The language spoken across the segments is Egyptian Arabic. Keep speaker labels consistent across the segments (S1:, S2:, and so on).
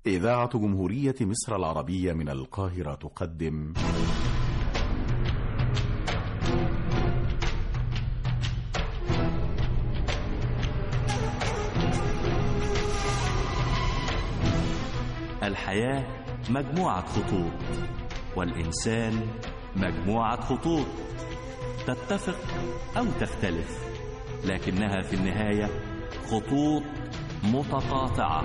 S1: إذاعة جمهورية مصر العربية من القاهرة تقدم
S2: الحياة مجموعة خطوط والإنسان مجموعة خطوط تتفق أو تختلف لكنها في النهاية خطوط متقاطعة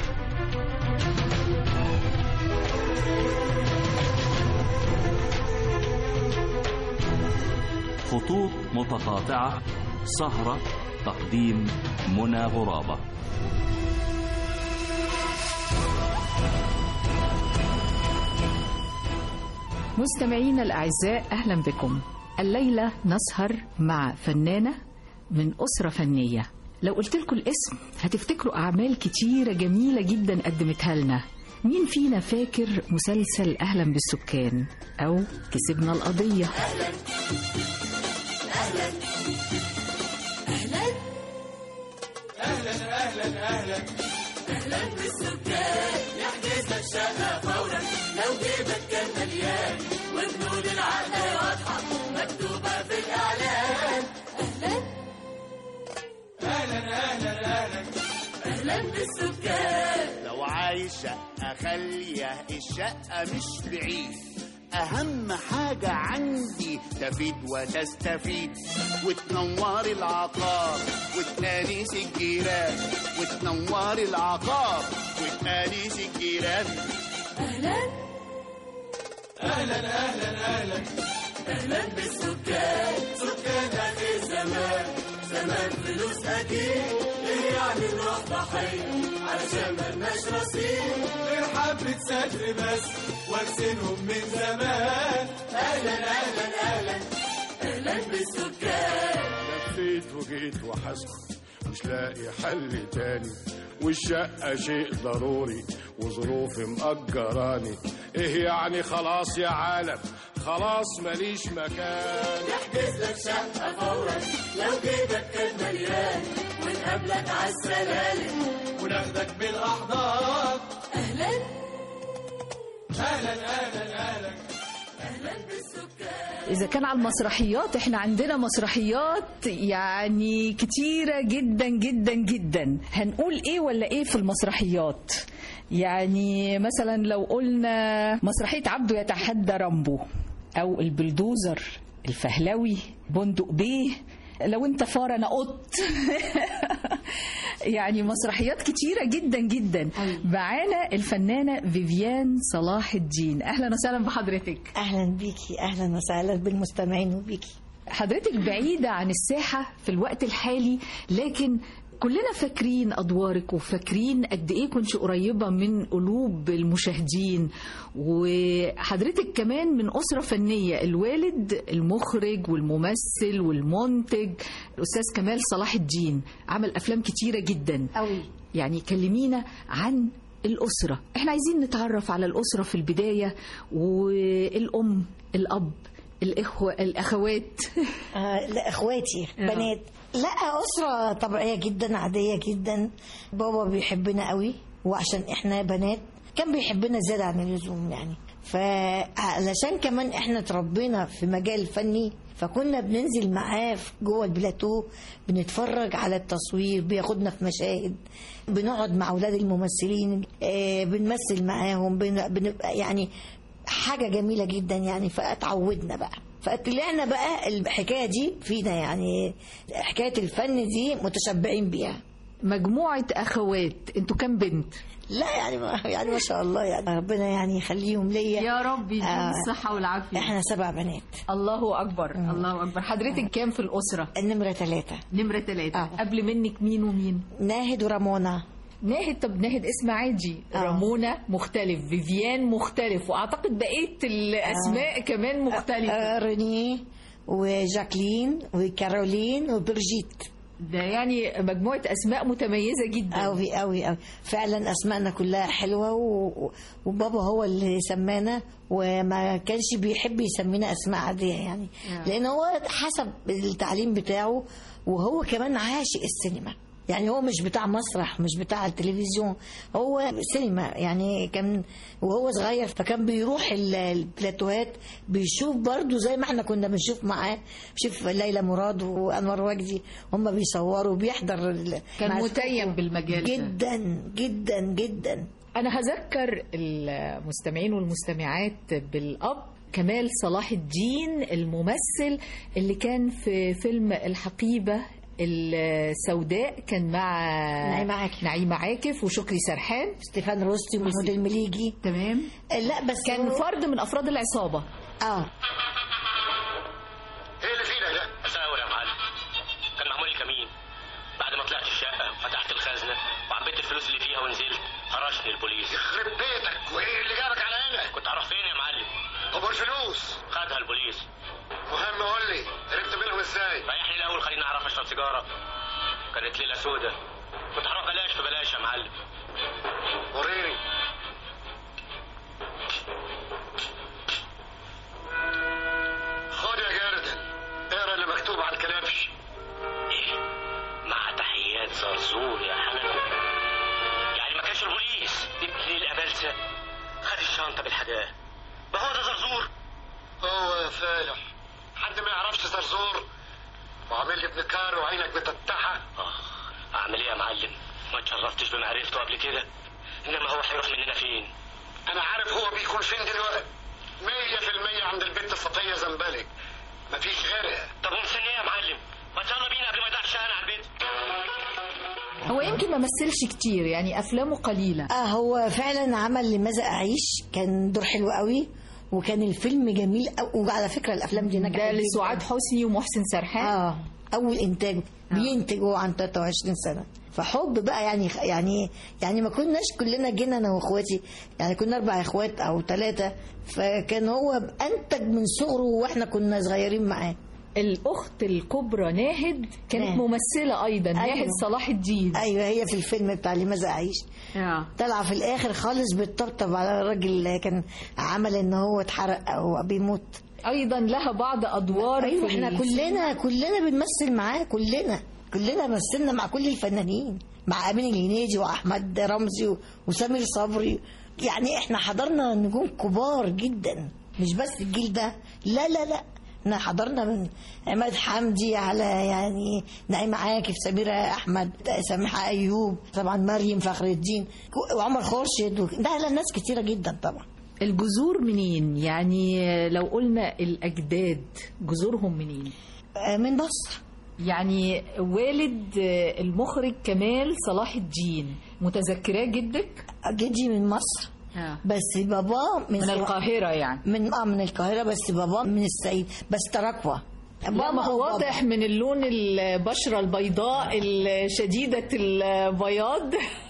S2: خطوط متقاطعة سهرة تقديم منى غرابة
S3: مستمعينا الأعزاء أهلا بكم الليلة نسهر مع فنانة من أسرة فنية لو قلت لكم الاسم هتفتكروا أعمال كتيرة جميلة جدا قدمتها لنا مين فينا فاكر مسلسل أهلا بالسكان أو كسبنا القضية
S4: لو عايز شقة خالية الشقة مش بعيد أهم حاجة عندي تفيد وتستفيد وتنور العقار وتنانيس الجيران وتنور العقار وتنانيس الجيران
S5: حبة ستر بس وارسلهم من زمان
S4: لفيت وجيت وحسن مش لاقي حل تاني والشقة شيء ضروري وظروفي مأجراني ايه يعني خلاص يا عالم خلاص ماليش مكان
S5: وناخدك بالأحضان أهلا أهلا أهلا أهلا
S3: إذا كان على المسرحيات إحنا عندنا مسرحيات يعني كتيرة جدا جدا جدا هنقول إيه ولا إيه في المسرحيات يعني مثلا لو قلنا مسرحية عبده يتحدى رامبو أو البلدوزر الفهلوي بندق بيه لو انت فار انا قط يعني مسرحيات كتيره جدا جدا معانا الفنانه فيفيان صلاح الدين اهلا وسهلا بحضرتك
S6: اهلا بيكي اهلا وسهلا بالمستمعين وبيكي
S3: حضرتك بعيدة عن الساحة في الوقت الحالي لكن كلنا فاكرين أدوارك وفاكرين قد إيه كنت قريبة من قلوب المشاهدين وحضرتك كمان من أسرة فنية الوالد المخرج والممثل والمنتج الأستاذ كمال صلاح الدين عمل أفلام كتيرة جدا
S6: قوي
S3: يعني كلمينا عن الأسرة احنا عايزين نتعرف على الأسرة في البداية والأم الأب الإخوة الأخوات
S6: آه لا اخواتي بنات لا اسره طبيعيه جدا عاديه جدا بابا بيحبنا قوي وعشان احنا بنات كان بيحبنا زياده عن اللزوم يعني فعلشان كمان احنا اتربينا في مجال فني فكنا بننزل معاه في جوه البلاتو بنتفرج على التصوير بياخدنا في مشاهد بنقعد مع اولاد الممثلين آه، بنمثل معاهم بن- بنبقى يعني حاجه جميله جدا يعني فاتعودنا بقى فطلعنا بقى الحكايه دي فينا يعني حكايه الفن دي متشبعين بيها
S3: مجموعة أخوات انتوا كام بنت
S6: لا يعني ما يعني ما شاء الله يعني ربنا يعني يخليهم ليا
S3: يا رب يديهم
S6: آه.
S3: الصحة والعافية
S6: احنا سبع بنات
S3: الله أكبر الله أكبر حضرتك كام في الأسرة
S6: النمرة ثلاثة
S3: نمرة ثلاثة
S6: آه.
S3: قبل منك مين ومين
S6: ناهد ورمونة
S3: ناهد طب ناهد اسم عادي
S6: آه.
S3: رامونا مختلف فيفيان مختلف وأعتقد بقية الأسماء كمان مختلفة
S6: آه، ريني وجاكلين وكارولين وبرجيت
S3: ده يعني مجموعة أسماء متميزة جدا
S6: قوي قوي قوي فعلا اسمائنا كلها حلوه و... وبابا هو اللي سمانا وما كانش بيحب يسمينا اسماء عاديه يعني
S3: آه.
S6: لان هو حسب التعليم بتاعه وهو كمان عاشق السينما يعني هو مش بتاع مسرح مش بتاع التلفزيون هو سينما يعني كان وهو صغير فكان بيروح ال- البلاتوهات بيشوف برضو زي ما احنا كنا بنشوف معاه شوف ليلى مراد وانور وجدي هم بيصوروا بيحضر ال-
S3: كان
S6: مع
S3: متيم بالمجال ده.
S6: جدا جدا جدا
S3: أنا هذكر المستمعين والمستمعات بالأب كمال صلاح الدين الممثل اللي كان في فيلم الحقيبة السوداء كان مع
S6: نعيمة عاكف.
S3: نعيمة عاكف وشكري سرحان
S6: ستيفان روستي ومحمود المليجي
S3: تمام
S6: لا بس
S3: كان
S6: هو-
S3: فرد من أفراد العصابة
S6: اه
S7: ايه اللي فينا ده؟ اساور يا معلم كان معمول لي كمين بعد ما طلعت الشقه وفتحت الخزنه وعبيت الفلوس اللي فيها ونزلت هرشني البوليس
S4: يخرب بيتك وايه اللي جابك على هنا
S7: كنت اعرف فين يا معلم
S4: طب والفلوس
S7: خدها البوليس
S4: مهم قول لي هربت منهم ازاي
S7: ريحني الاول خليني اعرف اشرب سيجاره كانت ليله سودة كنت هروح بلاش في بلاش يا معلم
S4: وريني خد يا جاردن اقرا اللي مكتوب على الكلبش
S7: ايه مع تحيات زرزور يا حنان يعني ما كانش البوليس ابن الابلسه خد الشنطه بالحداه ما هو ده زرزور
S4: هو يا فالح حد ما يعرفش زرزور وعامل لي ابن كار وعينك بتفتحها
S7: اخ اعمل ايه يا معلم ما اتشرفتش بمعرفته قبل كده انما هو هيروح مننا فين
S4: انا عارف هو بيكون فين دلوقتي مية في المية عند البنت صفية زنبلك مفيش غيرها
S7: طب ومستني ايه يا معلم ما يلا بينا قبل ما يضيع الشهر على البيت
S3: هو يمكن ما مثلش كتير يعني أفلامه قليلة
S6: اه هو فعلا عمل لماذا اعيش كان دور حلو قوي وكان الفيلم جميل أوي. وعلى فكره الافلام دي نجحت
S3: ده
S6: جداً.
S3: لسعاد حسني ومحسن سرحان
S6: اه اول انتاج بينتج هو عن 23 سنه فحب بقى يعني يعني يعني ما كناش كلنا جينا انا واخواتي يعني كنا اربع اخوات او ثلاثه فكان هو انتج من صغره واحنا كنا صغيرين معاه
S3: الأخت الكبرى ناهد كانت
S6: ناهد.
S3: ممثلة أيضا
S6: أيوة.
S3: ناهد صلاح الدين
S6: ايوه هي في الفيلم بتاع لماذا اعيش
S3: آه.
S6: طلع في الاخر خالص بتطبطب على الراجل اللي كان عمل ان هو اتحرق او بيموت
S3: أيضا لها بعض أدوار
S6: ايوه
S3: في
S6: احنا
S3: السينما.
S6: كلنا كلنا بنمثل معاه كلنا كلنا مثلنا مع كل الفنانين مع امين الهنيدي واحمد رمزي و- وسمير صبري يعني احنا حضرنا نجوم كبار جدا مش بس الجيل ده لا لا لا احنا حضرنا من عماد حمدي على يعني نعيمة عاكف سميرة احمد سامحة ايوب طبعا مريم فخر الدين وعمر خورشيد و... لا لا ناس كتيرة جدا طبعا
S3: الجذور منين يعني لو قلنا الأجداد جذورهم منين
S6: آه، من مصر
S3: يعني والد المخرج كمال صلاح الدين متذكراه جدك
S6: جدي من مصر بس بابا من,
S3: من القاهرة يعني
S6: من اه من القاهره بس بابا من الصعيد بس تركوه
S3: لا ما هو واضح من اللون البشرة البيضاء شديدة البياض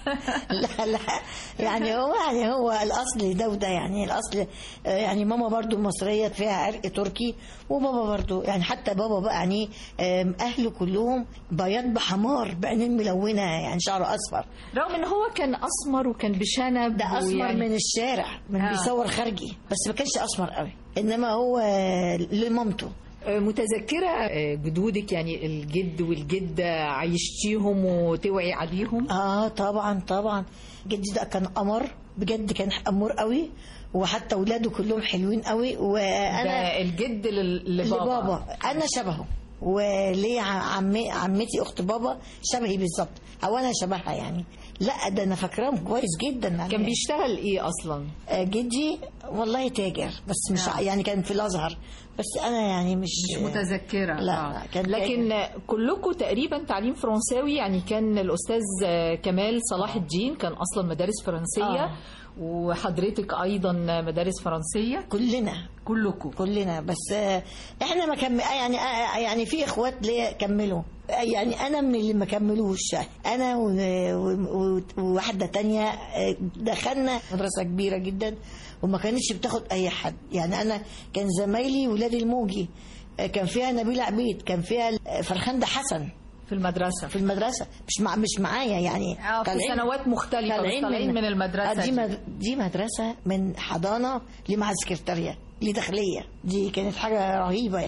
S6: لا لا يعني هو يعني هو الاصل ده وده يعني الاصل آه، يعني ماما برضو مصريه فيها عرق تركي وبابا برضو يعني حتى بابا بقى يعني آم، اهله كلهم بياض بحمار بعينين ملونه يعني شعره اصفر
S3: رغم ان هو كان اسمر وكان بشنب
S6: ده اسمر
S3: ويعني-
S6: من الشارع من
S3: آه.
S6: بيصور خارجي بس ما كانش اسمر قوي انما هو آه، لمامته
S3: متذكرة جدودك يعني الجد والجدة عيشتيهم وتوعي عليهم
S6: اه طبعا طبعا جدي ده كان قمر بجد كان امور قوي وحتى اولاده كلهم حلوين قوي وانا
S3: ده الجد لل- لبابا
S6: لبابا انا شبهه وليه عمي عمتي اخت بابا شبهي بالظبط او انا شبهها يعني لا ده انا فاكراهم كويس جدا
S3: كان بيشتغل ايه اصلا
S6: آه، جدي والله تاجر بس مش ع- يعني كان في الازهر بس انا يعني مش
S3: مش متذكرة
S6: لا
S3: آه.
S6: لا كان
S3: لكن
S6: تاجر.
S3: كلكم تقريبا تعليم فرنساوي يعني كان الأستاذ كمال صلاح الدين كان أصلا مدارس فرنسية
S6: آه.
S3: وحضرتك أيضا مدارس فرنسية
S6: كلنا
S3: كلكم
S6: كلنا بس آه، احنا ما كم يعني آه، يعني في اخوات ليا كملوا آه، يعني انا من اللي ما كملوش انا و- و- و- وواحده تانية آه، دخلنا مدرسه كبيره جدا وما كانتش بتاخد اي حد يعني انا كان زمايلي ولاد الموجي آه، كان فيها نبيل عبيد كان فيها آه، فرخندة حسن
S3: في المدرسة
S6: في المدرسه مش مع مش معايا يعني
S3: آه، في
S6: طالعين-
S3: سنوات مختلفة بس
S6: طالعين
S3: طالعين من المدرسة
S6: آه، دي,
S3: دي.
S6: مد... دي مدرسة من حضانة لمع سكرتارية لداخلية دي كانت حاجة رهيبة يعني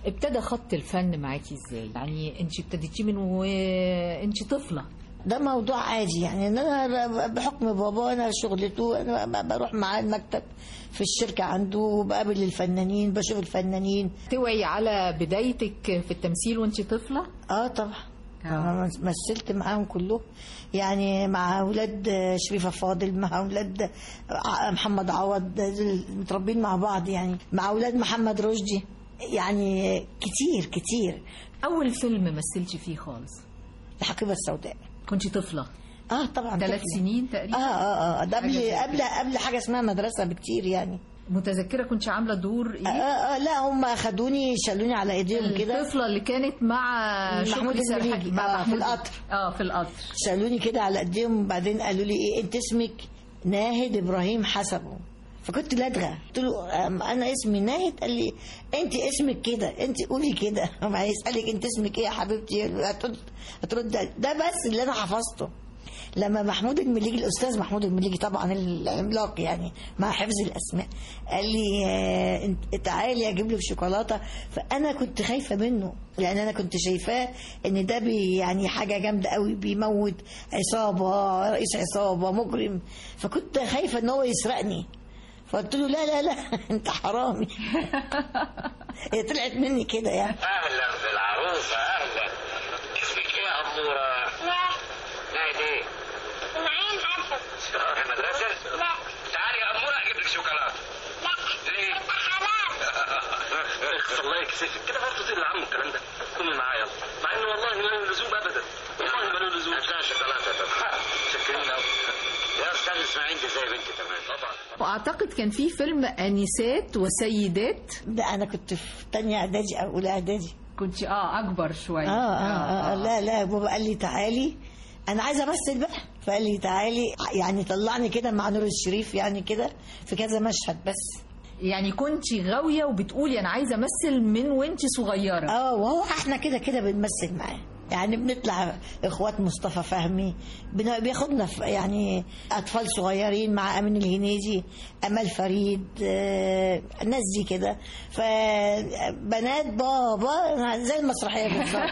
S3: ابتدى خط الفن معاكي ازاي يعني انت ابتديتي من وانت طفله
S6: ده موضوع عادي يعني ان انا ب- بحكم بابا انا شغلته انا ب- بروح معاه المكتب في الشركه عنده بقابل الفنانين بشوف الفنانين
S3: توعي على بدايتك في التمثيل وانت طفله
S6: اه طبعا
S3: آه.
S6: انا مثلت معاهم كلهم يعني مع اولاد شريفه فاضل مع اولاد ع- محمد عوض دول متربين مع بعض يعني مع اولاد محمد رشدي يعني كتير كتير
S3: اول فيلم مثلتي فيه خالص
S6: الحقيبه السوداء
S3: كنت طفله
S6: اه طبعا
S3: ثلاث
S6: طفلة.
S3: سنين
S6: اه
S3: تقريبا
S6: اه اه ده
S3: حاجة زي
S6: قبل
S3: كده.
S6: قبل قبل حاجه اسمها مدرسه بكتير يعني
S3: متذكره كنت عامله دور
S6: آه
S3: ايه
S6: آه لا هم اخدوني شالوني على ايديهم كده
S3: الطفله اللي كانت مع
S6: محمود
S3: شكري سرحان-
S6: المليجي.
S3: مع
S6: آه، في
S3: محمود-
S6: القطر.
S3: اه في القطر
S6: شالوني كده على ايديهم وبعدين قالوا لي ايه انت اسمك ناهد ابراهيم حسبه فكنت لدغه قلت له أم انا اسمي ناهد قال لي انت اسمك كده انت قولي كده ما هيسالك انت اسمك ايه يا حبيبتي هترد هترد ده بس اللي انا حفظته لما محمود المليجي الاستاذ محمود المليجي طبعا العملاق يعني مع حفظ الاسماء قال لي آه، انت تعالي اجيب لك شوكولاته فانا كنت خايفه منه لان انا كنت شايفاه ان ده بي يعني حاجه جامده قوي بيموت عصابه رئيس عصابه مجرم فكنت خايفه ان هو يسرقني فقلت له لا لا لا انت حرامي هي طلعت مني كده يعني
S7: اهلا بالعروسه اهلا اسمك ايه يا اموره؟
S8: لا
S7: نايد ايه؟
S8: معين أسد
S7: تروح المدرسه؟
S8: لا
S7: تعالي يا اموره اجيب لك شوكولاته
S8: لا
S7: ليه؟
S8: حرام
S7: اخس الله يكسفك كده برضه تقول لعمه الكلام ده قومي معايا يلا مع انه والله ما له لزوم ابدا والله ما له لزوم هات شوكولاته طب شكرين قوي يا استاذ اسماعيل دي زي بنتي تمام طبعا
S3: واعتقد كان في فيلم انسات وسيدات
S6: ده انا كنت في تانية اعدادي او اولى اعدادي
S3: كنت اه اكبر شويه
S6: آه, آه, آه, لا لا بابا قال لي تعالي انا عايزه امثل بقى فقال لي تعالي يعني طلعني كده مع نور الشريف يعني كده في كذا مشهد بس
S3: يعني كنت غاويه وبتقولي انا عايزه امثل من وانت صغيره
S6: اه وهو احنا كده كده بنمثل معاه يعني بنطلع اخوات مصطفى فهمي بن- بياخدنا في يعني اطفال صغيرين مع امين الهنيدي امال فريد آه، الناس دي كده فبنات بابا زي المسرحيه بالظبط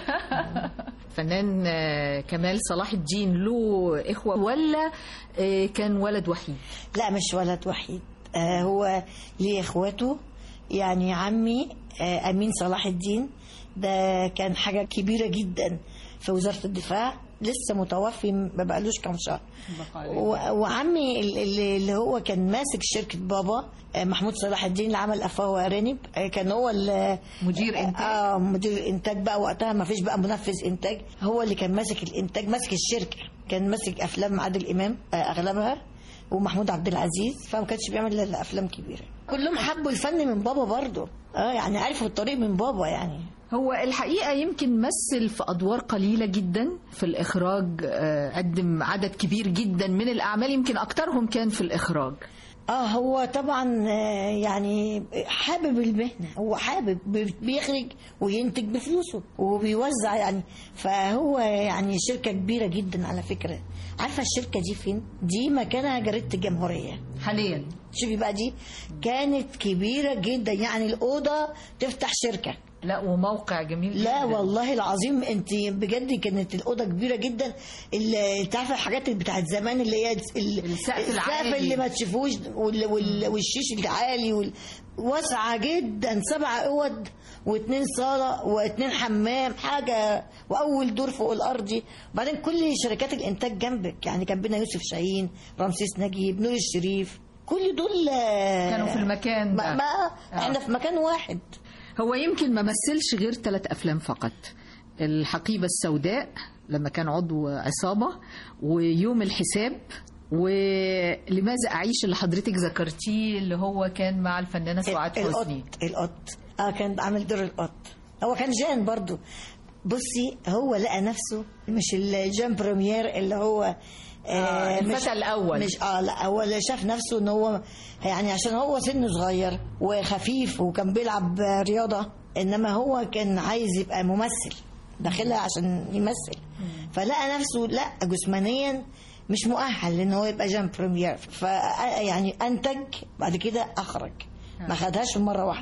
S3: فنان آه، كمال صلاح الدين له اخوه ولا آه، كان ولد وحيد
S6: لا مش ولد وحيد آه هو ليه اخواته يعني عمي آه امين صلاح الدين ده كان حاجه كبيره جدا في وزاره الدفاع لسه متوفي ما بقالوش كام شهر و- وعمي ال- ال- اللي هو كان ماسك شركه بابا آه، محمود صلاح الدين اللي عمل افواه وارانب آه، كان هو ال-
S3: مدير إنتاج.
S6: اه مدير الانتاج بقى وقتها ما فيش بقى منفذ انتاج هو اللي كان ماسك الانتاج ماسك الشركه كان ماسك افلام عادل امام آه، اغلبها ومحمود عبد العزيز فما كانش بيعمل الا افلام كبيره كلهم حبوا الفن من بابا برضه اه يعني عرفوا الطريق من بابا يعني
S3: هو الحقيقة يمكن مثل في أدوار قليلة جدا في الإخراج آه، قدم عدد كبير جدا من الأعمال يمكن أكترهم كان في الإخراج
S6: اه هو طبعا آه، يعني حابب المهنه هو حابب بي- بيخرج وينتج بفلوسه وبيوزع يعني فهو يعني شركه كبيره جدا على فكره عارفه الشركه دي فين دي مكانها جريده الجمهوريه
S3: حاليا
S6: شوفي بقى دي كانت كبيره جدا يعني الاوضه تفتح شركه
S3: لا وموقع جميل
S6: لا
S3: جدا.
S6: والله العظيم انت بجد كانت الاوضه كبيره جدا اللي انت عارفه الحاجات اللي بتاعت زمان اللي هي ال-
S3: السقف العالي.
S6: اللي ما تشوفوش وال- وال- والشيش العالي وال- واسعه جدا سبع اوض واثنين صاله واثنين حمام حاجه واول دور فوق الارضي وبعدين كل شركات الانتاج جنبك يعني كان بينا يوسف شاهين رمسيس نجيب نور الشريف كل دول آه،
S3: كانوا في المكان ده.
S6: ما, ما
S3: آه.
S6: احنا في مكان واحد
S3: هو يمكن ما مثلش غير ثلاث أفلام فقط الحقيبة السوداء لما كان عضو عصابة ويوم الحساب ولماذا أعيش اللي حضرتك ذكرتيه اللي هو كان مع الفنانة سعاد حسني
S6: القط القط اه كان عامل دور القط هو كان جان برضو بصي هو لقى نفسه مش الجان بريمير اللي هو
S3: آه، الفتى
S6: مش
S3: الأول.
S6: مش اه لا هو اللي شاف نفسه ان هو يعني عشان هو سنه صغير وخفيف وكان بيلعب رياضه انما هو كان عايز يبقى ممثل داخلها عشان يمثل فلقى نفسه لا جسمانيا مش مؤهل ان هو يبقى جان بريمير ف يعني انتج بعد كده اخرج ما خدهاش في مره واحده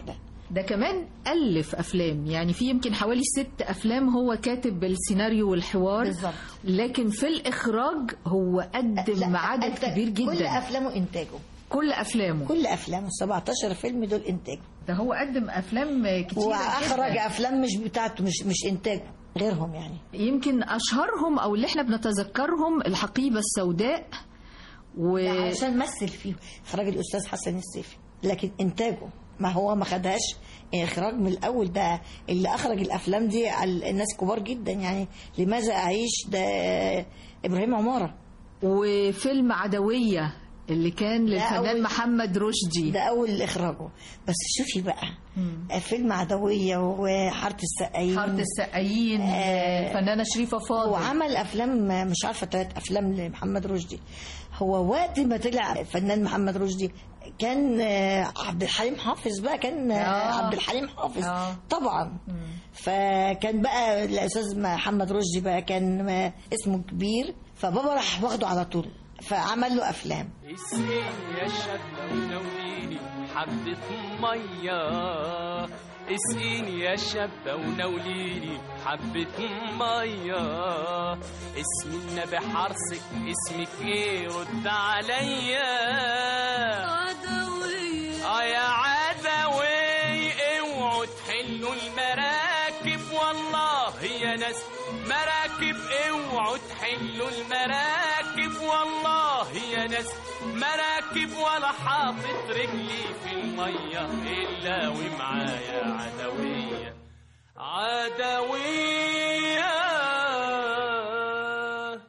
S3: ده كمان ألف أفلام يعني في يمكن حوالي ست أفلام هو كاتب السيناريو والحوار
S6: بالظبط.
S3: لكن في الإخراج هو قدم
S6: لا،
S3: عدد
S6: أنت
S3: كبير
S6: كل
S3: جدا
S6: افلامه انتاجه
S3: كل أفلامه
S6: كل افلامه 17 فيلم دول انتاجه
S3: ده هو قدم أفلام كتير
S6: واخرج
S3: جدا.
S6: افلام مش بتاعته مش مش انتاجه غيرهم يعني
S3: يمكن أشهرهم أو اللي احنا بنتذكرهم الحقيبة السوداء و...
S6: عشان مثل فيه اخراج الاستاذ حسن السيفي لكن انتاجه ما هو ما خدهاش اخراج من الاول ده اللي اخرج الافلام دي على الناس كبار جدا يعني لماذا اعيش ده ابراهيم عماره
S3: وفيلم عدوية اللي كان للفنان
S6: أول-
S3: محمد رشدي
S6: ده اول اخراجه بس شوفي بقى فيلم عدويه وحاره السقايين
S3: حارة السقايين
S6: آه.
S3: الفنانة شريفة فاضل
S6: وعمل افلام مش عارفه ثلاث افلام لمحمد رشدي هو وقت ما طلع الفنان محمد رشدي كان آه، عبد الحليم حافظ بقى كان آه،
S3: آه.
S6: عبد الحليم حافظ
S3: آه.
S6: طبعا فكان بقى الاستاذ محمد رشدي بقى كان آه، اسمه كبير فبابا راح واخده على طول فعمل له افلام
S5: اسقي يا شابة ونوليني حبة مية اسقيني يا شابة ونوليني حبة مية اسم النبي حرصك اسمك ايه رد عليا عدوية اه يا عدوي اوعوا تحلوا المراكب والله يا ناس مراكب اوعوا تحلوا المراكب والله يا ناس مراكب ولا حاطط رجلي في المية إلا ومعايا عدوية عدوية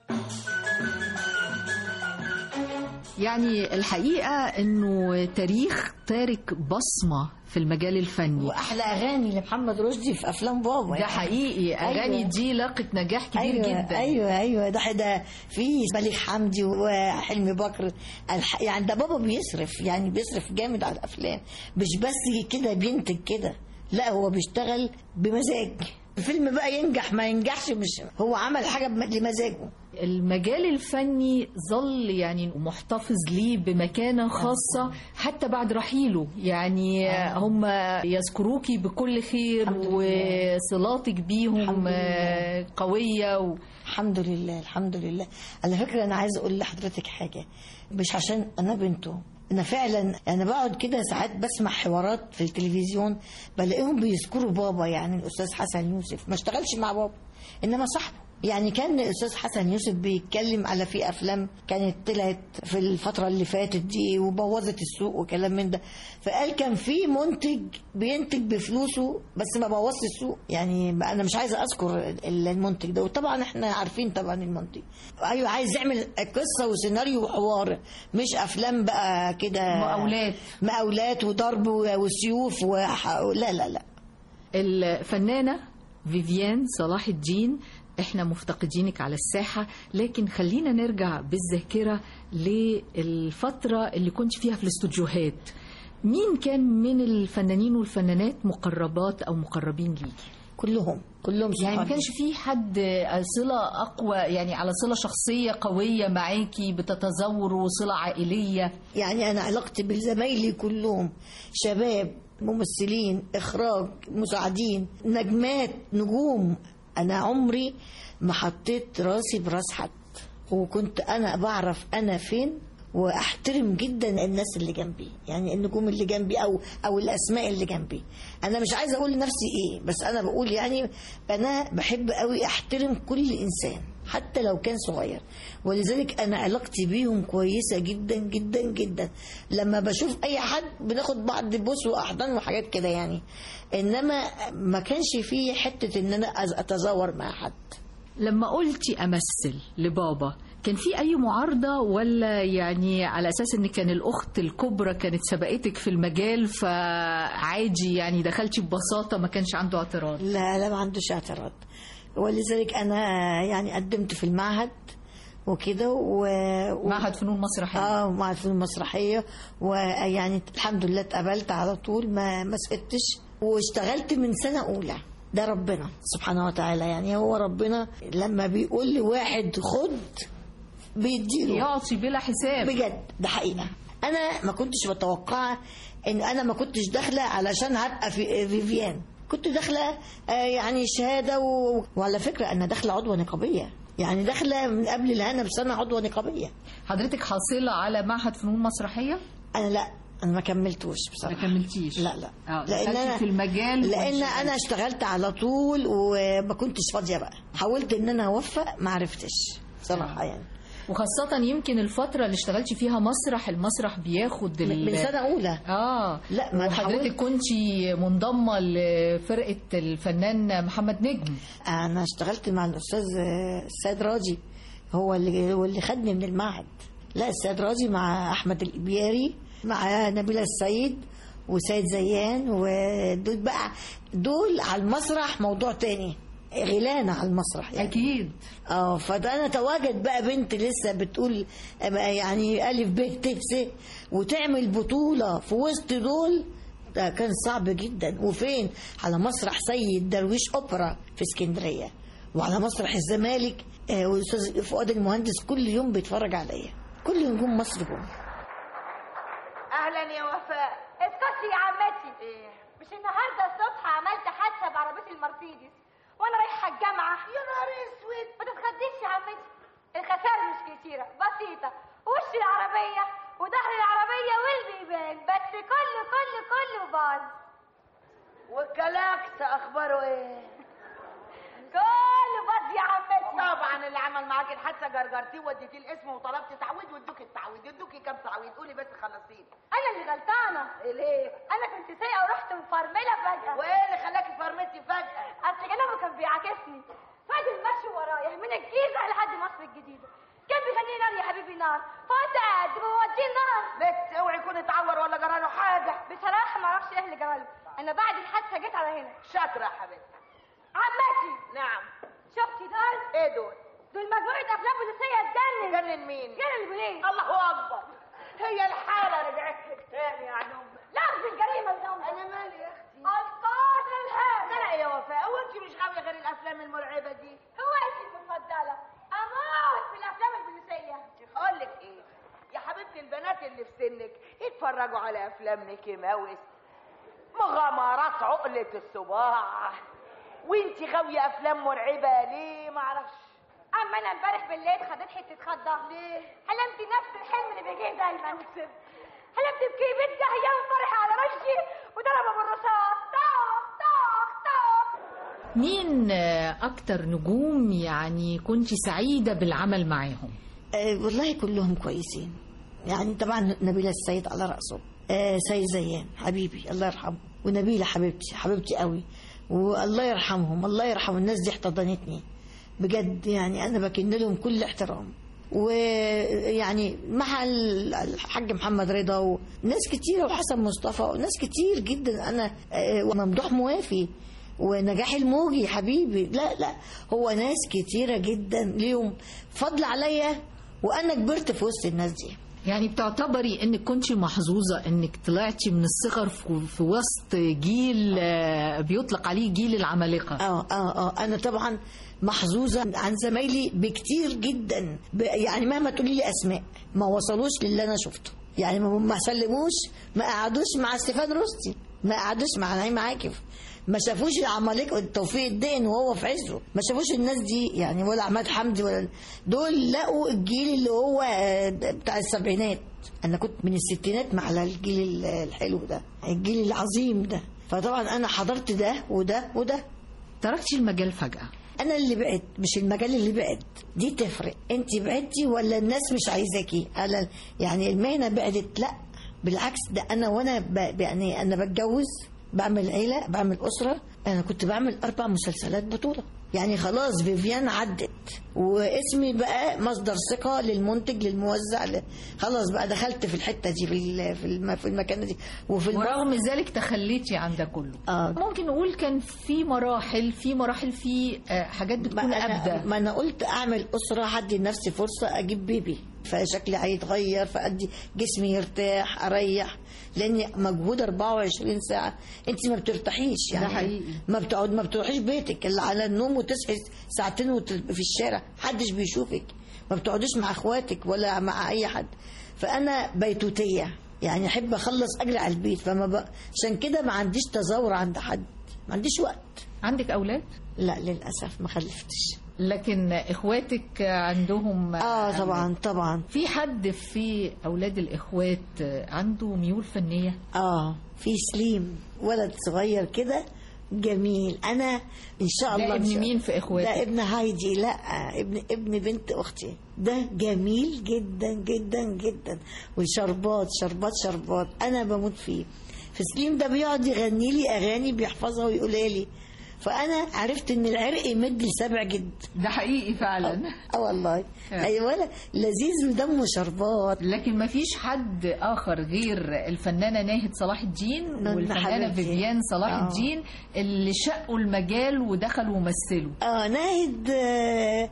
S3: يعني الحقيقة انه تاريخ تارك بصمة في المجال الفني
S6: واحلى اغاني لمحمد رشدي في افلام بابا
S3: ده
S6: يعني.
S3: حقيقي اغاني
S6: أيوة.
S3: دي لاقت نجاح كبير
S6: أيوة
S3: جدا
S6: ايوه ايوه ده ده في بليغ حمدي وحلمي بكر الح... يعني ده بابا بيصرف يعني بيصرف جامد على الافلام مش بس كده بينتج كده لا هو بيشتغل بمزاج الفيلم بقى ينجح ما ينجحش مش هو عمل حاجه بم- لمزاجه
S3: المجال الفني ظل يعني محتفظ ليه بمكانة خاصة حتى بعد رحيله يعني هم يذكروكي بكل خير
S6: الحمد لله.
S3: وصلاتك بيهم
S6: الحمد لله.
S3: آه، قوية و...
S6: الحمد لله الحمد لله على فكره انا عايزه اقول لحضرتك حاجه مش عشان انا بنته انا فعلا انا بقعد كده ساعات بسمع حوارات في التلفزيون بلاقيهم بيذكروا بابا يعني الاستاذ حسن يوسف ما اشتغلش مع بابا انما صاحبه يعني كان الاستاذ حسن يوسف بيتكلم على في افلام كانت طلعت في الفتره اللي فاتت دي وبوظت السوق وكلام من ده فقال كان في منتج بينتج بفلوسه بس ما بوظش السوق يعني انا مش عايزه اذكر المنتج ده وطبعا احنا عارفين طبعا المنتج ايوه عايز يعمل قصه وسيناريو وحوار مش افلام بقى كده
S3: مقاولات.
S6: مقاولات وضرب وسيوف وح... لا لا لا
S3: الفنانة فيفيان صلاح الدين احنا مفتقدينك على الساحة لكن خلينا نرجع بالذاكرة للفترة اللي كنت فيها في الاستوديوهات مين كان من الفنانين والفنانات مقربات او مقربين ليكي
S6: كلهم كلهم
S3: يعني ما
S6: صحابي.
S3: كانش في حد صلة أقوى يعني على صلة شخصية قوية معاكي بتتزور وصلة عائلية
S6: يعني انا علاقتي بزمايلي كلهم شباب ممثلين اخراج مساعدين نجمات نجوم انا عمري ما حطيت راسي براس حد وكنت انا بعرف انا فين واحترم جدا الناس اللي جنبي يعني النجوم اللي جنبي او او الاسماء اللي جنبي انا مش عايزه اقول لنفسي ايه بس انا بقول يعني انا بحب قوي احترم كل انسان حتى لو كان صغير ولذلك انا علاقتي بيهم كويسه جدا جدا جدا لما بشوف اي حد بناخد بعض بوس واحضان وحاجات كده يعني انما ما كانش فيه حته ان انا أز- اتزور مع حد
S3: لما قلتي أمثل لبابا كان في أي معارضة ولا يعني على أساس إن كان الأخت الكبرى كانت سبقتك في المجال فعادي يعني دخلتي ببساطة ما كانش عنده اعتراض
S6: لا لا ما عندوش اعتراض ولذلك انا يعني قدمت في المعهد وكده و... و...
S3: معهد فنون مسرحية
S6: اه معهد فنون مسرحيه ويعني الحمد لله اتقبلت على طول ما ما سقطتش واشتغلت من سنه اولى ده ربنا سبحانه وتعالى يعني هو ربنا لما بيقول لواحد خد بيديله
S3: يعطي بلا حساب
S6: بجد ده حقيقه انا ما كنتش متوقعه ان انا ما كنتش داخله علشان هبقى في فيفيان كنت داخله آه، يعني شهاده و... وعلى فكره انا داخله عضوه نقابيه يعني داخله من قبل الهنا بسنه عضوه نقابيه
S3: حضرتك حاصله على معهد فنون مسرحيه
S6: انا لا انا ما كملتوش بصراحه
S3: ما كملتيش
S6: لا لا
S3: اه
S6: لان
S3: دخلتي
S6: انا
S3: في المجال
S6: لان
S3: وانشغلتي.
S6: انا اشتغلت على طول وما كنتش فاضيه بقى حاولت ان انا اوفق ما عرفتش بصراحه يعني
S3: وخاصة يمكن الفترة اللي اشتغلتي فيها مسرح المسرح بياخد ال...
S6: من سنه اولى
S3: اه
S6: لا، ما أنا
S3: وحضرتك
S6: حاولت.
S3: كنتي منضمة لفرقة الفنان محمد نجم
S6: انا اشتغلت مع الاستاذ آه، السيد راجي هو اللي هو اللي خدني من المعهد لا السيد راجي مع احمد الابياري مع نبيله السيد وسيد زيان ودول بقى دول على المسرح موضوع تاني غلانة على المسرح يعني
S3: أكيد
S6: اه فده انا تواجد بقى بنت لسه بتقول يعني الف ب ت س وتعمل بطوله في وسط دول ده كان صعب جدا وفين على مسرح سيد درويش اوبرا في اسكندريه وعلى مسرح الزمالك آه، والاستاذ فؤاد المهندس كل يوم بيتفرج عليا كل نجوم مصر جم
S8: اهلا يا وفاء اسكتي يا عمتي ايه مش النهارده الصبح عملت حادثه بعربيه المرسيدس وانا رايحه الجامعه يا نهار اسود ما تتخضيش يا عمتي الخسائر مش كتيره بسيطه وش العربيه وظهر العربيه والبيبان بس كله كله كله باظ
S9: والكلاكس اخباره ايه
S8: كله باظ يا عمتي
S9: طبعا اللي عمل معاك الحادثه جرجرتيه وديتيه الاسم وطلبت تعويض وادوك التعويض ادوكي كام تعويض قولي بس خلصيني
S8: انا اللي غلطانه
S9: ليه
S8: انا كنت سايقه ورحت مفرمله فجاه
S9: وايه اللي خلاكي فرمتي فجاه
S8: اصل كلامه كان بيعاكسني فضل ماشي ورايا من الجيزه لحد مصر الجديده كان بيغني نار يا حبيبي نار فقلت قاعد بوديه النار
S9: بس اوعي يكون اتعور ولا جراله حاجه
S8: بصراحه ما اعرفش ايه اللي جراله انا بعد الحادثه جيت على هنا
S9: شاطره يا حبيبتي
S8: عمتي
S9: نعم
S8: شفتي دول
S9: ايه دول
S8: دول مجموعه افلام بوليسيه تجنن
S9: جنن مين
S8: جنن البوليس
S9: الله اكبر هي الحاله رجعت لك تاني يا نم
S8: لفظ الجريمه النوم
S9: انا مالي يا اختي
S8: القاضي الهام
S9: لا يا وفاء هو انت مش غاويه غير الافلام المرعبه دي
S8: هوايتي المفضله اموت في الافلام البوليسيه
S9: اقول لك ايه يا حبيبتي البنات اللي في سنك يتفرجوا على افلام ميكي ماوس مغامرات عقلة الصباع وانت غاوية افلام مرعبة ليه معرفش
S8: اما انا امبارح بالليل خدت حته خضه ليه حلمت نفس الحلم اللي بيجي دايما حلمت بكيبت جايه وفرح على رشي وضربه بالرصاص طخ طخ طخ
S3: مين آه، أكتر نجوم يعني كنت سعيدة بالعمل معاهم
S6: آه، والله كلهم كويسين يعني طبعا نبيلة السيد على رأسه آه، سيد زيان حبيبي الله يرحمه ونبيلة حبيبتي حبيبتي قوي والله يرحمهم الله يرحم الناس دي احتضنتني بجد يعني أنا بكن لهم كل احترام ويعني مع ال- الحاج محمد رضا وناس كتيرة وحسن مصطفى وناس كتير جدا أنا آه، وممدوح موافي ونجاح الموجي حبيبي لا لا هو ناس كتيرة جدا ليهم فضل عليا وأنا كبرت في وسط الناس دي
S3: يعني بتعتبري انك كنت محظوظة انك طلعتي من الصغر في في وسط جيل آه، بيطلق عليه جيل العمالقة
S6: اه اه اه انا طبعا محظوظه عن زمايلي بكتير جدا ب- يعني مهما تقولي لي اسماء ما وصلوش للي انا شفته يعني ما ما سلموش ما قعدوش مع ستيفان روستي ما قعدوش مع نعيم عاكف ما شافوش العمالقه توفيق الدين وهو في عزه ما شافوش الناس دي يعني ولا عماد حمدي ولا دول لقوا الجيل اللي هو آه، بتاع السبعينات انا كنت من الستينات مع الجيل الحلو ده الجيل العظيم ده فطبعا انا حضرت ده وده وده
S3: تركتي المجال فجأة
S6: انا اللي بعد مش المجال اللي بعد دي تفرق انت بعدتي ولا الناس مش عايزاكي انا يعني المهنه بعدت لا بالعكس ده انا وانا ب... يعني انا بتجوز بعمل عيله بعمل اسره انا كنت بعمل اربع مسلسلات بطوله يعني خلاص فيفيان عدت واسمي بقى مصدر ثقه للمنتج للموزع ل... خلاص بقى دخلت في الحته دي في ال- في الم- في المكانه دي وفي الم...
S3: ورغم ذلك تخليتي عن ده كله
S6: آه.
S3: ممكن نقول كان في مراحل في مراحل في آه، حاجات
S6: ما
S3: بتكون
S6: أنا,
S3: أبدى
S6: ما انا قلت اعمل اسره هدي لنفسي فرصه اجيب بيبي فشكلي هيتغير فادي جسمي يرتاح اريح لاني مجهود 24 ساعه انت ما بترتاحيش يعني
S3: حقيقي.
S6: ما بتقعد ما بتروحيش بيتك الا على النوم وتصحي ساعتين وت- في الشارع محدش بيشوفك ما بتقعديش مع اخواتك ولا مع اي حد فانا بيتوتيه يعني احب اخلص اجري على البيت فما ب... عشان كده ما عنديش تزور عند حد ما عنديش وقت
S3: عندك اولاد
S6: لا للاسف ما خلفتش
S3: لكن اخواتك عندهم
S6: اه طبعا طبعا
S3: في حد في اولاد الاخوات عنده ميول فنيه
S6: اه في سليم ولد صغير كده جميل انا ان شاء
S3: ده
S6: الله إن
S3: ابن
S6: شاء-
S3: مين في إخواتك؟
S6: ده ابن هايدي لا ابن ابن بنت اختي ده جميل جدا جدا جدا وشربات شربات شربات انا بموت فيه فسليم ده بيقعد يغني لي اغاني بيحفظها ويقولها لي فانا عرفت ان العرق يمد لسبع جد
S3: ده حقيقي فعلا
S6: اه والله ايوه لا، لذيذ ودمه شربات
S3: لكن ما فيش حد اخر غير الفنانه ناهد صلاح الدين
S6: نعم،
S3: والفنانه
S6: حبيبتي.
S3: فيفيان صلاح
S6: آه.
S3: الدين اللي شقوا المجال ودخلوا ومثلوا
S6: اه ناهد آه،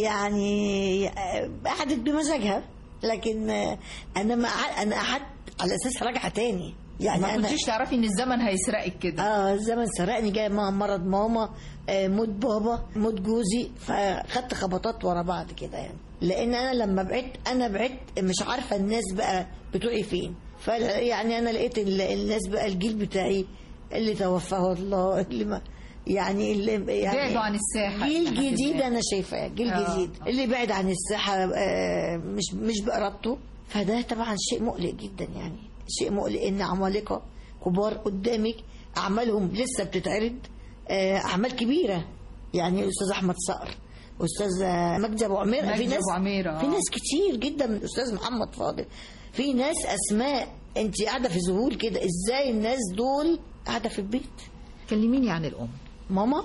S6: يعني آه، قعدت بمزاجها لكن آه، انا ما قعد- انا قعدت على اساس راجعه تاني يعني
S3: ما
S6: انا
S3: كنتيش تعرفي ان الزمن هيسرقك كده
S6: اه الزمن سرقني جاي مع مرض ماما آه، موت بابا موت جوزي فخدت خبطات ورا بعض كده يعني لان انا لما بعدت انا بعدت مش عارفه الناس بقى بتوعي فين فيعني انا لقيت ال- الناس بقى الجيل بتاعي اللي توفاه الله اللي ما يعني اللي يعني
S3: بعدوا عن الساحة.
S6: جيل
S3: لحد
S6: جديد
S3: ما.
S6: انا شايفاه جيل
S3: آه.
S6: جديد اللي بعد عن الساحه آه، مش مش بإرادته فده طبعا شيء مقلق جدا يعني شيء مقلق ان عمالقه كبار قدامك اعمالهم لسه بتتعرض آه، اعمال كبيره يعني استاذ احمد صقر استاذ آه، مجدي ابو عمير في
S3: مجدي
S6: ناس
S3: أبو عمير، آه.
S6: في ناس كتير جدا من الاستاذ محمد فاضل في ناس اسماء انت قاعده في ذهول كده ازاي الناس دول قاعده في البيت
S3: كلميني عن الام
S6: ماما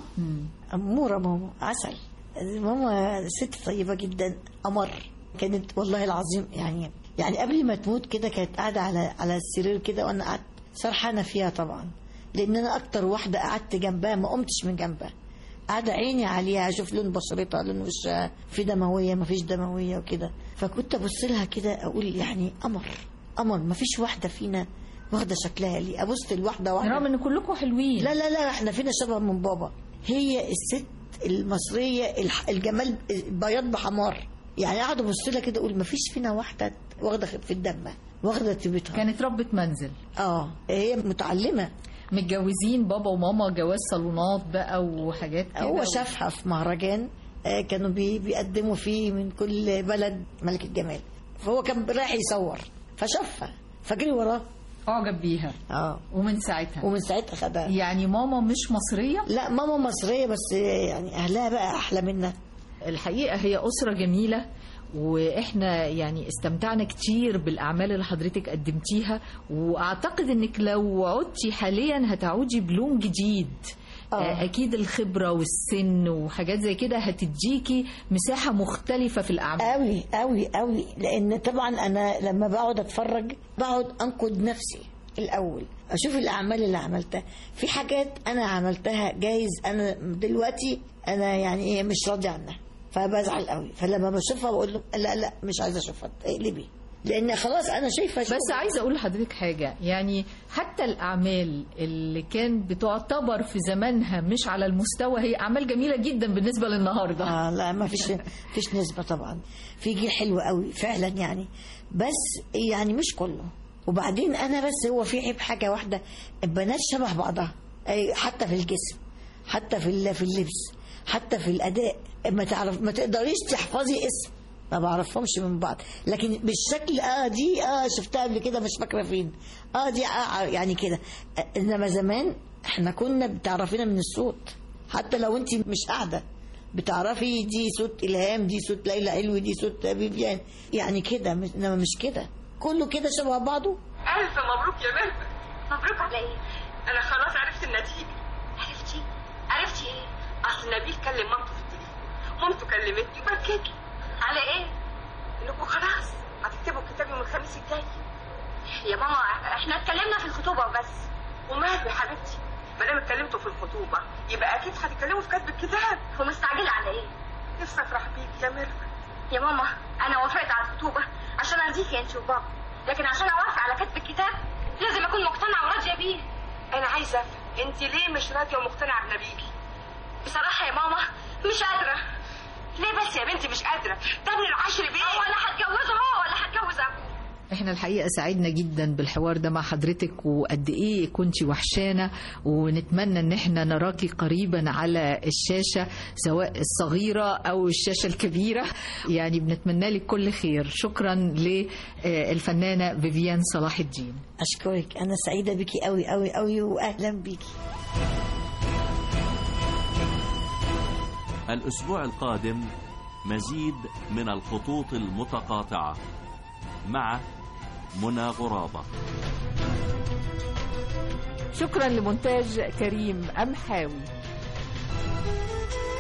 S6: أمورة ماما عسل ماما ست طيبة جدا قمر كانت والله العظيم يعني يعني قبل ما تموت كده كانت قاعدة على على السرير كده وأنا قعدت سرحانة فيها طبعا لأن أنا أكتر واحدة قعدت جنبها ما قمتش من جنبها قاعدة عيني عليها أشوف لون بشرتها لون وشها في دموية ما فيش دموية وكده فكنت أبص لها كده أقول يعني قمر قمر ما فيش واحدة فينا واخدة شكلها لي أبص لواحدة واحدة
S3: رغم ان كلكم حلوين
S6: لا لا لا احنا فينا شبه من بابا هي الست المصريه الح- الجمال بياض بحمار يعني قاعد ابص لها كده اقول ما فيش فينا واحده واخده في الدم واخده في بيتها
S3: كانت ربة منزل
S6: اه هي متعلمه
S3: متجوزين بابا وماما جواز صالونات بقى وحاجات كده
S6: هو شافها في مهرجان آه، كانوا بي بيقدموا فيه من كل بلد ملك الجمال فهو كان رايح يصور فشافها فجري وراه
S3: اعجب بيها
S6: اه
S3: ومن ساعتها
S6: ومن ساعتها خدها
S3: يعني ماما مش مصرية
S6: لا ماما مصريه بس يعني اهلها بقى احلى منا
S3: الحقيقة هي أسرة جميلة واحنا يعني استمتعنا كتير بالاعمال اللي حضرتك قدمتيها واعتقد انك لو عدتي حاليا هتعودي بلون جديد
S6: آه.
S3: اكيد الخبره والسن وحاجات زي كده هتديكي مساحه مختلفه في الاعمال
S6: قوي قوي قوي لان طبعا انا لما بقعد اتفرج بقعد انقد نفسي الاول اشوف الاعمال اللي عملتها في حاجات انا عملتها جايز انا دلوقتي انا يعني ايه مش راضي عنها فبزعل قوي فلما بشوفها بقول له لا لا مش عايزه اشوفها اقلبي لان خلاص انا شايفه
S3: بس عايزه اقول لحضرتك حاجه يعني حتى الاعمال اللي كان بتعتبر في زمانها مش على المستوى هي اعمال جميله جدا بالنسبه للنهارده
S6: آه لا ما فيش فيش نسبة طبعا في جيل حلو قوي فعلا يعني بس يعني مش كله وبعدين انا بس هو في عيب حاجة واحدة البنات شبه بعضها أي حتى في الجسم حتى في ال- في اللبس حتى في الاداء ما تعرف ما تقدريش تحفظي اسم ما بعرفهمش من بعض لكن بالشكل اه دي اه شفتها قبل كده مش فاكره فين اه دي آه يعني كده آه، انما زمان احنا كنا بتعرفينا من الصوت حتى لو انت مش قاعده بتعرفي دي صوت الهام دي صوت ليلى علوي دي صوت فيفيان يعني كده مش- انما مش كده كله كده شبه بعضه
S10: ألف مبروك يا مهبة مبروك على إيه؟ أنا خلاص عرفت النتيجة عرفتي؟ عرفتي إيه؟ أصل نبيل كلم مامته في التليفون مامته كلمتني وبكت لي على إيه؟ إنكم خلاص هتكتبوا الكتاب يوم الخميس الجاي يا ماما إحنا اتكلمنا في الخطوبة وبس وماله يا حبيبتي؟ ما دام اتكلمتوا في الخطوبة يبقى أكيد هتتكلموا في كتب الكتاب ومستعجلة على إيه؟ نفسي أفرح بيك يا ميرفت يا ماما أنا وافقت على الخطوبة عشان أرضيكي أنت وبابا لكن عشان أوافق على كتب الكتاب لازم أكون مقتنعة وراضية بيه أنا عايزة أفهم أنت ليه مش راضية ومقتنعة بنبيل؟ بصراحة يا ماما مش قادرة ليه بس يا بنتي مش قادرة؟ ده ابن العشر بيه ولا هتجوزه هو ولا هتجوز أبوه
S3: احنا الحقيقه سعدنا جدا بالحوار ده مع حضرتك وقد ايه كنت وحشانه ونتمنى ان احنا نراكي قريبا على الشاشه سواء الصغيره او الشاشه الكبيره يعني بنتمنى لك كل خير شكرا للفنانه فيفيان صلاح الدين
S6: اشكرك انا سعيده بيكي قوي قوي قوي واهلا بيكي
S2: الأسبوع القادم مزيد من الخطوط المتقاطعة مع منى غرابة
S11: شكرا لمونتاج كريم أمحاوي